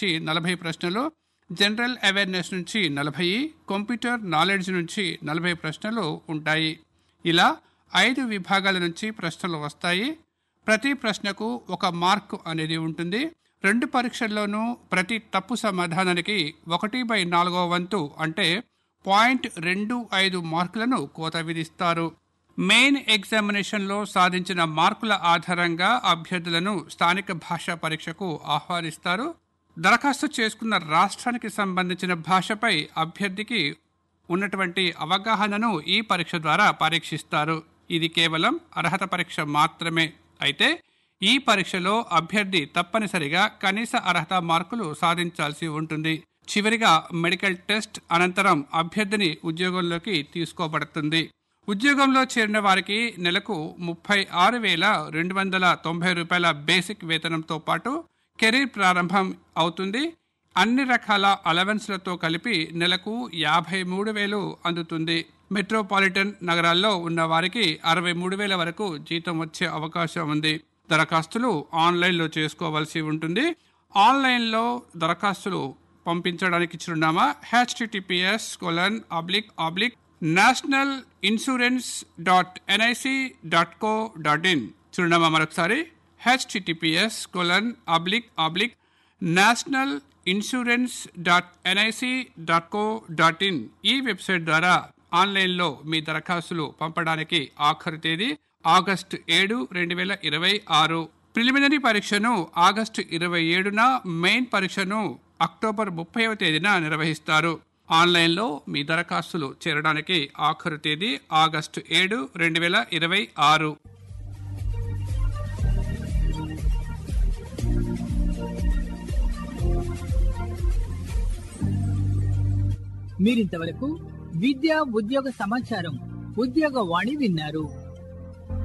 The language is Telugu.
నుంచి నలభై ప్రశ్నలు జనరల్ అవేర్నెస్ నుంచి నలభై కంప్యూటర్ నాలెడ్జ్ నుంచి నలభై ప్రశ్నలు ఉంటాయి ఇలా ఐదు విభాగాల నుంచి ప్రశ్నలు వస్తాయి ప్రతి ప్రశ్నకు ఒక మార్క్ అనేది ఉంటుంది రెండు పరీక్షల్లోనూ ప్రతి తప్పు సమాధానానికి ఒకటి బై నాలుగో వంతు అంటే పాయింట్ రెండు ఐదు మార్కులను కోత విధిస్తారు మెయిన్ ఎగ్జామినేషన్లో సాధించిన మార్కుల ఆధారంగా అభ్యర్థులను స్థానిక భాషా పరీక్షకు ఆహ్వానిస్తారు దరఖాస్తు చేసుకున్న రాష్ట్రానికి సంబంధించిన భాషపై అభ్యర్థికి ఉన్నటువంటి అవగాహనను ఈ పరీక్ష ద్వారా పరీక్షిస్తారు ఇది కేవలం అర్హత పరీక్ష మాత్రమే అయితే ఈ పరీక్షలో అభ్యర్థి తప్పనిసరిగా కనీస అర్హత మార్కులు సాధించాల్సి ఉంటుంది చివరిగా మెడికల్ టెస్ట్ అనంతరం అభ్యర్థిని ఉద్యోగంలోకి తీసుకోబడుతుంది ఉద్యోగంలో చేరిన వారికి నెలకు ముప్పై ఆరు వేల రెండు వందల తొంభై రూపాయల బేసిక్ వేతనంతో పాటు కెరీర్ ప్రారంభం అవుతుంది అన్ని రకాల అలవెన్స్లతో కలిపి నెలకు యాభై మూడు వేలు అందుతుంది మెట్రోపాలిటన్ నగరాల్లో ఉన్న వారికి అరవై మూడు వేల వరకు జీతం వచ్చే అవకాశం ఉంది దరఖాస్తులు ఆన్లైన్లో చేసుకోవాల్సి ఉంటుంది ఆన్లైన్లో దరఖాస్తులు పంపించడానికి చిరునామా HTTPS colon oblique oblique national insurance dot NIC dot co dot in చిరునామా మరొకసారి HTTPS colon oblique oblique national insurance dot NIC dot co dot in ఈ వెబ్సైట్ ద్వారా ఆన్లైన్లో మీ దరఖాస్తులు పంపడానికి ఆఖరు తేదీ ఆగస్టు ఏడు రెండు వేల ఇరవై ఆరు ప్రిలిమినరీ పరీక్షను ఆగస్టు ఇరవై ఏడున మెయిన్ పరీక్షను అక్టోబర్ ముప్పైవ తేదీన నిర్వహిస్తారు ఆన్లైన్లో మీ దరఖాస్తులు చేరడానికి ఆఖరు తేదీ ఆగస్టు ఏడు రెండు వేల ఇరవై ఆరు మీరింతవరకు విద్య ఉద్యోగ సమాచారం ఉద్యోగ వాణి విన్నారు